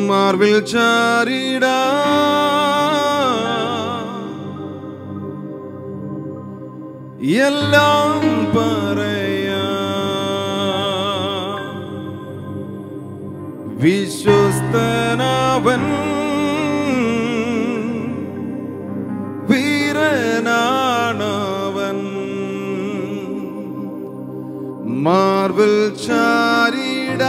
Marvel ചാരിട എല്ലാം പറയാ വിശ്വസ്തനവൻ വീരനാണവൻ മാർബിൾ ചാരിട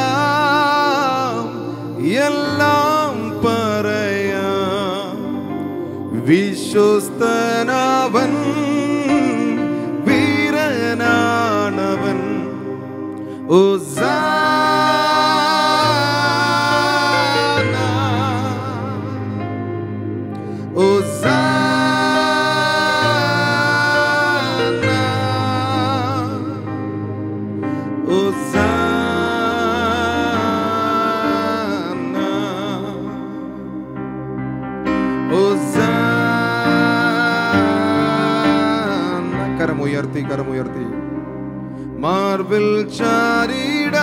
എല്ലാം പറയാ വിശ്വസ്തനവൻ വീരനാണവൻ Hosanna. Hosanna. Hosanna. കരമുയർത്തി കരമുയർത്തി മാർബിൾ ചാരിട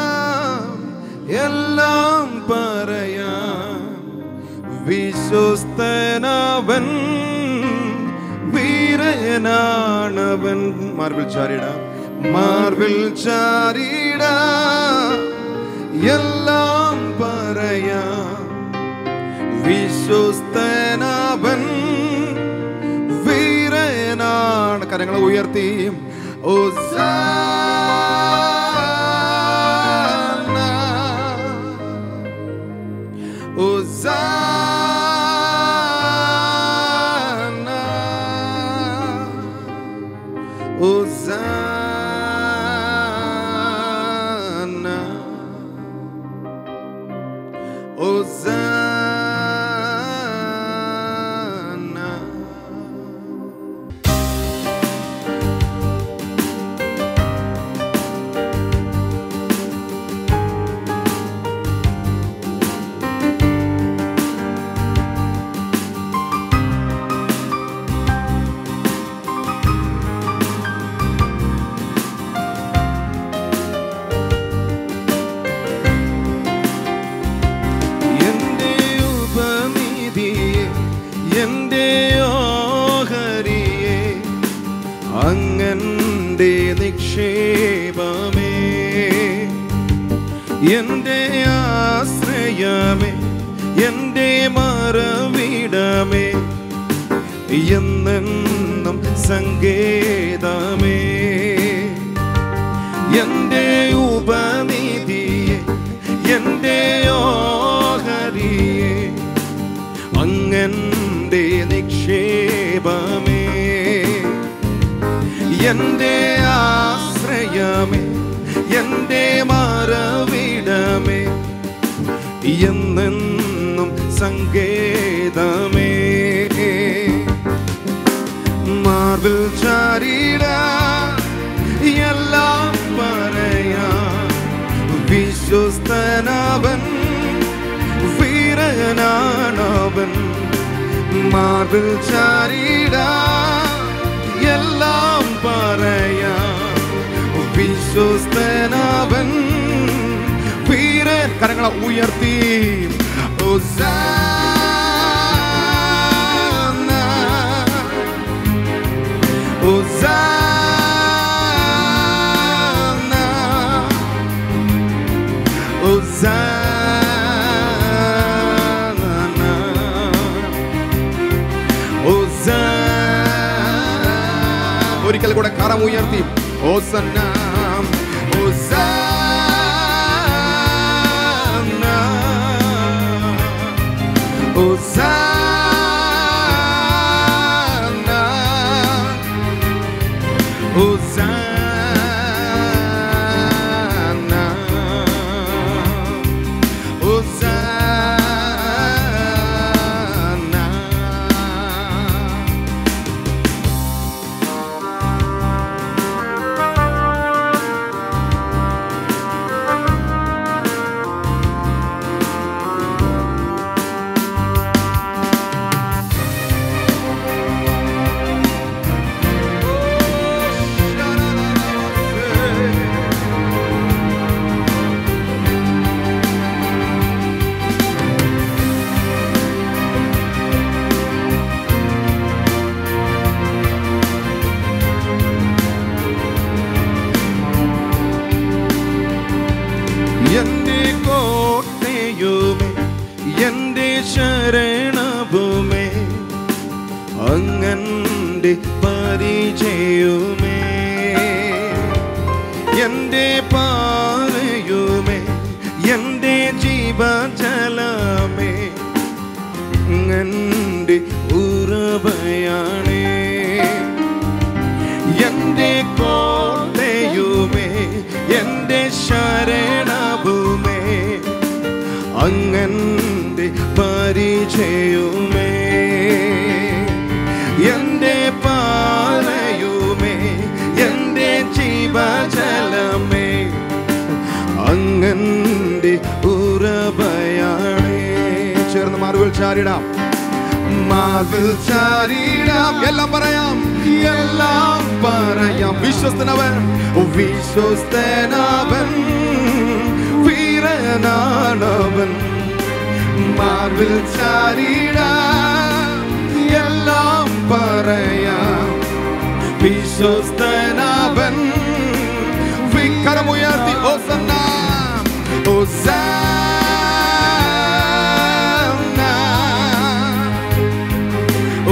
എല്ലാം പറയാം വിശ്വസ്തനവൻ വീരനാണവൻ മാർബിൾ ചാരിട മാർബിൾ ചാരിട എല്ലാം പറയാം വിശ്വസ്തനവൻ വീരനാണ് കരങ്ങളെ ഉയർത്തി Hosanna. എന്റെ ഉപനിധിയെ എന്റെ ഓഹരിയെ അങ്ങന്റെ നിക്ഷേപമേ എന്റെ ആശ്രയമേ എന്റെ മറവിടമേ എന്നെന്നും സങ്കേതമേ എന്റെ ഉപനിധിയെ എന്റെ ഓഹരിയെ അങ്ങന്റെ നിക്ഷേപമേ എന്റെ ആശ്രയമേ എന്റെ മറവിടമേ എന്നെന്നും സങ്കേതമേ മാർബിൾ ചാരിട എല്ലാം പറയാ വിശ്വസ്തനവൻ വീരനാണവൻ മാർബിൾ ചാരിട എല്ലാം പറയാ വിശ്വസ്തനവൻ വീരൻ കരങ്ങളെ ഉയർത്തി Hosanna, Hosanna, Hosanna. ഒരിക്കൽ കൂടെ കരം ഉയർത്തി ഓസന്ന Hosanna. അങ്ങന്റെ പരിചയുമേ എന്റെ പാറയുമേ എന്റെ ജീവജലമേ അങ്ങന്റെ ഉറവയാണേ എന്റെ കോട്ടയുമേ എന്റെ ശരണവുമേ അങ്ങന്റെ പരിചയുമേ എന്റെ പാറയുമേ എന്റെ ജീവജലമേ അങ്ങന്റെ ഉറവയാണേ ചേർന്ന് മാറുകൾ ചാരിടാം മാർവിൽ ചാരിടാം എല്ലാം പറയാം എല്ലാം പറയാം വിശ്വസ്തനവൻ വിശ്വസ്തനവൻ വീരനാണവൻ മാർവിൽ ചാരിടാം എല്ലാം പറയാം വിശ്വസ്തനവൻ വിക്കരമുയർത്തി ഓസന്ന ഓസന്ന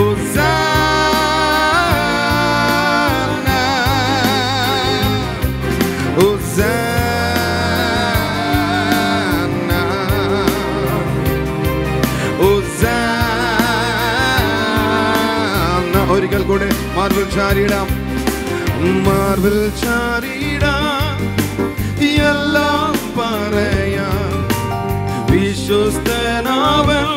ഒരിക്കൽ കൂടെ മാർബിൾ ചാരിടാം മാർബിൾ ചാരിടാം എല്ലാം പറയാം വിശ്വസ്തനാവൻ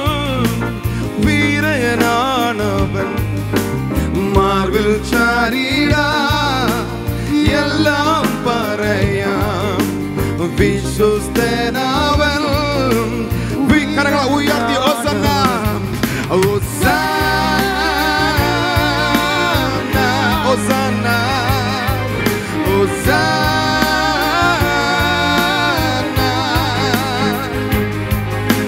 വീരനാണവൻ മാർവിൽ ചാരിട എല്ലാം പറയാം വിശ്വസ്തനാവൻ വിക്കരങ്ങൾ ഉയർത്തി ഓസന്ന ഓസന്ന ഓസന്ന ഓസന്ന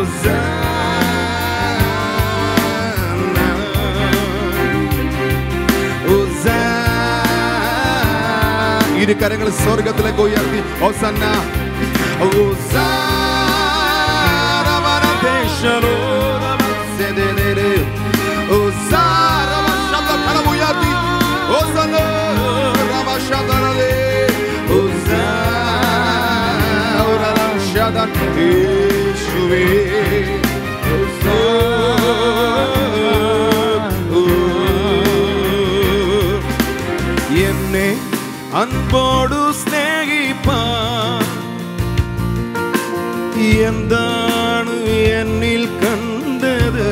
ഇരു കരങ്ങൾ സ്വർഗത്തിലേക്ക് ഉയർത്തി ഓസന്ന എന്നെ അൻപോടു സ്നേഹിപ്പാൻ എന്താണ് എന്നിൽ കണ്ടത്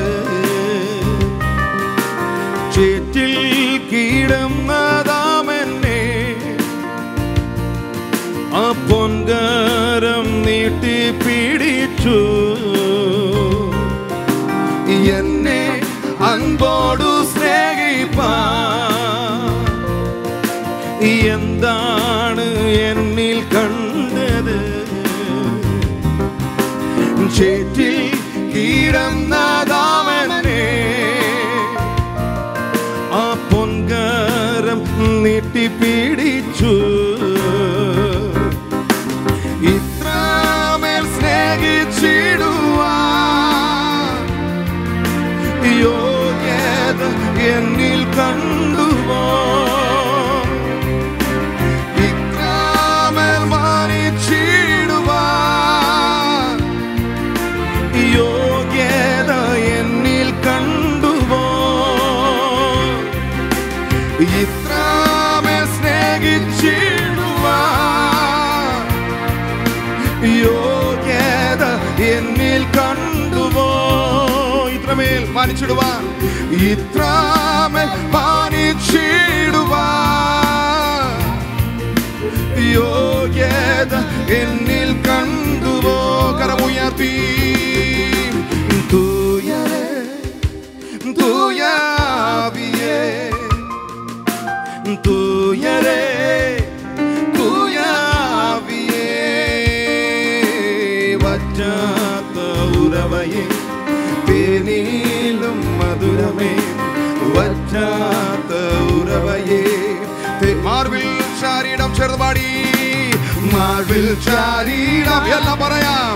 ചേറ്റിൽ കീടന്നതാമെന്നെ ആ പൊൻകാരം നീട്ടി പിടിച്ചു എന്നെ അൻപോടു സ്നേഹിപ്പാൻ എന്താണ് എന്നിൽ കണ്ടത് ചേറ്റിൽ കീടന്നതാമെന്നെ ആ പൊൻകാരം നീട്ടിപ്പിടിച്ചു ഇത്രമേൽ സ്നേഹിച്ചിടുവാ യോഗ്യത എന്നിൽ കണ്ടുപോ ഇത്രമേൽ മാനിച്ചിടുവാ യോഗ്യത എന്നിൽ കണ്ടുപോ ഇത്രമേൽ സ്നേഹിച്ചിടുവാ യോഗ്യത എന്നിൽ കണ്ടുപോ ഇത്രമേൽ മാനിച്ചിടുവാൻ ഇത്രമേൽ മാനിച്ചിടുവാൻ യോഗ്യത എന്നിൽ കണ്ടുപോ കരമുയർത്തി തൂയരേ തൂയാവിയേ തൂയരേ തൂയാവിയേ വറ്റാത്ത ഉറവയേ തേനീലും മധുരമേ വറ്റാത്ത ഉറവയേ തേ- മാർവിൽ ചാരിടം ചെറുപാടി മാർവിൽ ചാരിടം എല്ലാം പറയാം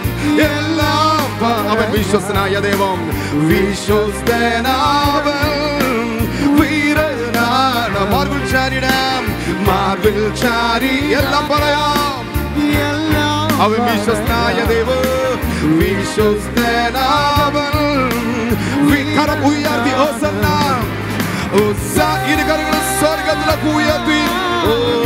എല്ലാം പ- അവൻ വിശ്വസനായ ദൈവം വിശ്വസ്തനാവൻ കൃപയിൽ ചാരി എല്ലാം പറയാം അവൻ വിശ്വസ്തനായ ദൈവം വിശ്വസ്തനാവൻ വി- കരം ഉയർത്തി ഓസന്ന ഓസ ഇരു കരങ്ങളും സ്വർഗത്തിലേക്ക് ഉയർത്തി ഓ